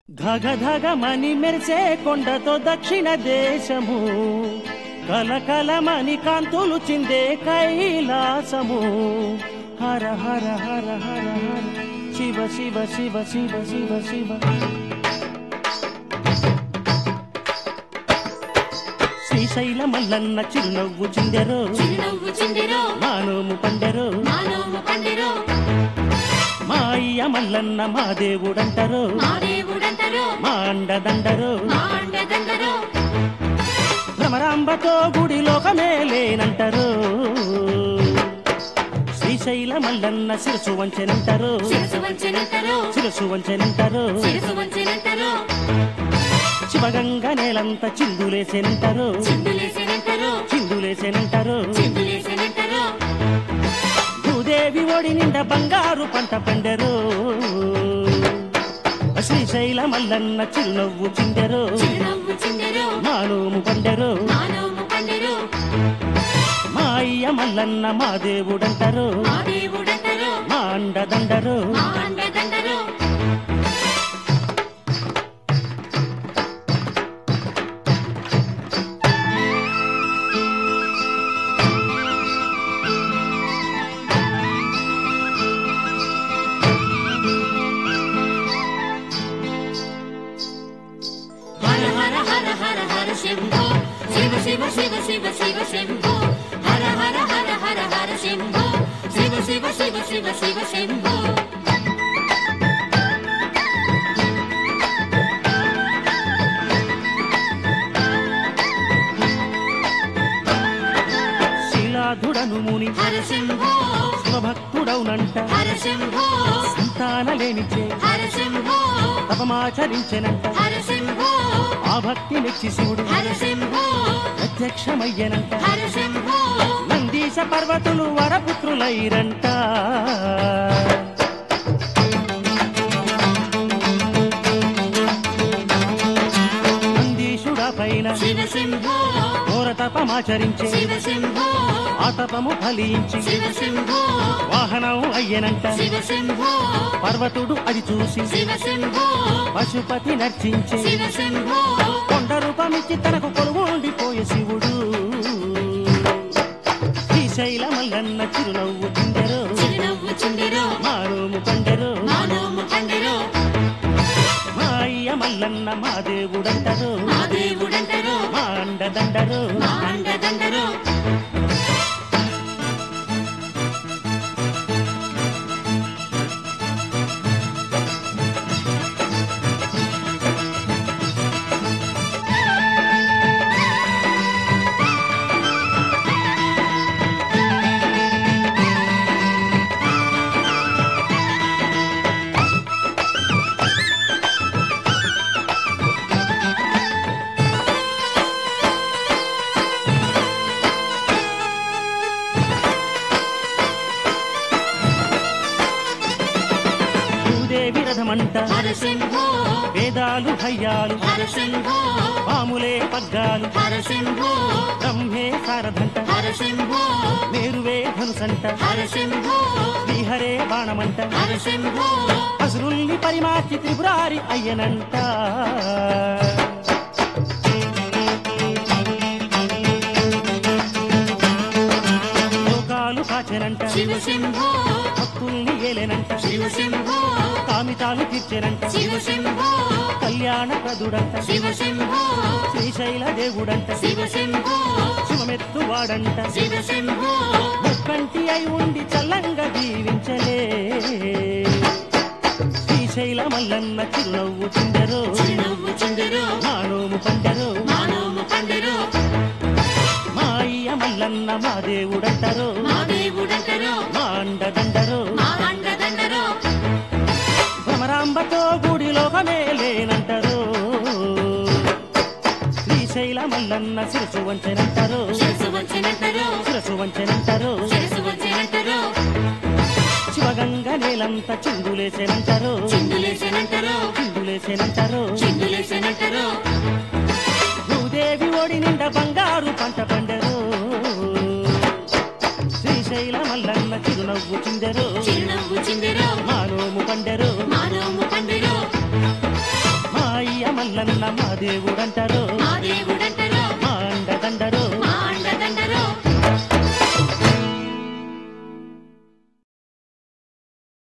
ధగ ధగ మని మెరిసే కొండతో దక్షిణ దేశము కలకలమని కాంతులు చిందే కైలాసము హర హర హర హర హర శివ శివ శివ శివ శివ శివ శ్రీశైల మల్లన్న చిరునవ్వు చిందెరో చిరునవ్వు చిందిరో మానోము పండెరో మానోము పండిరో మా అయ్య మల్లన్న మా దేవుడంటరో మా దేవుడంటరో మా అండదండరో మా అండదండరో భ్రమరాంబతో గుడి లోకమే లేనంటారు శ్రీశైల మల్లన్న శిరసు వంచెనంటారు శిరసు వంచెనంటరో శిరసు వంచెనంటారు శిరసు వంచెనంటరో శివగంగ నేలంత చిందులేసేనంటారు చిందులేసేనంటరో చిందులేసేనంటారు చిందులేసేనంటరో భూదేవి ఒడి నిండా బంగారు పంట పండెరు శ్రీశైల మల్లన్న చిరునవ్వు చిందెరు చిరునవ్వు చిందిరో మానోము పండెరు మానోము పండిరో మా అయ్య మల్లన్న మా దేవుడంటారు మా దేవుడంటరో మా అండదండరు మా అండదండరో హర హర హర హర హర శంభో శివ శివ శివ శివ శివ శంభో హర హర హర హర హర శంభో శివ శివ శివ శివ శివ శంభో శిలాధుడను ముని హర శంభో శివభక్తుడవునంట హర శంభో సంతాన లేనిచే హర శంభో తపమాచరించెనంట హర శంభో ఆ భక్తి మెచ్చి శివుడు హర శంభో ప్రత్యక్షమయ్యనంట హర శంభో నందీశ పర్వతులు వరపుత్రులైరంట నందీశుడ పైన శివ శంభో ఘోర తపమాచరించే శివ శంభో ఆ తపము ఫలించి శివ శంభో వాహనం అయ్యనంట శివ శంభో పర్వతుడు అది చూసి శివ శంభో పశుపతి నర్చించే శివ శంభో కొండ రూపమిచ్చి తనకు కొలువు ఉండిపోయే శివుడు శ్రీశైల మల్లన్న చిరునవ్వు చిందెరు చిరునవ్వు చిందిరో మారోము పండెరు మానోము పండిరో మా అయ్య మల్లన్న మా దేవుడంటారు మా దేవుడంటరో మా అండదండరు మా అండదండరో భూదేవి రథమంట హర శంభో వేదాలు హయ్యాలు హర శంభో పాములే పగ్గాలు హర శంభో బ్రహ్మే సారథంట హర శంభో మేరువే ధనుసంట హర శంభో శ్రీహరే బాణమంట హర శంభో అసురుల్ని పరిమార్చి త్రిపురారి అయ్యనంట లోకాలు కాచెనంట శివ శంభో భక్తుల్ని ఏలెనంట శివ శంభో కామితాలు తీర్చెనంట శివ శంభో కళ్యాణ ప్రదుడంట శివ శంభో శ్రీశైల దేవుడంట శివ శంభో శివమెత్తు వాడంట శివ శంభో ముక్కంటి అయి ఉండి చల్లంగా దీవించలే శ్రీశైల మల్లన్న చిరునవ్వు చిందరు చిరునవ్వు చిందిరో మానోము పండరు మానోము పండిరో మా అయ్య మల్లన్న మా దేవుడంటారు మా దేవుడంటరో మా అండదండరు మా అండదండరో భ్రమరాంబతో గుడి లోకమే లేనంటారు శ్రీశైల మల్లన్న శిరసు వంచెనంటారు శిరసు వంచెనంటరో శిరసు వంచెనంటారు శిరసు వంచెనంటరో శివగంగ నేలంత చిందులేసేనంటారు చిందులేసేనంటరో చిందులేసేనంటారు చిందులేసేనంటరో భూదేవి ఒడి నిండా బంగారు పంట పండరు శ్రీశైల మల్లన్న చిరునవ్వు చిందెరు చిరునవ్వు చిందిరో మానోము పండెరు మానోము పండిరో మా మల్లన్న మా దేవుడంటారు మా దేవుడంటారు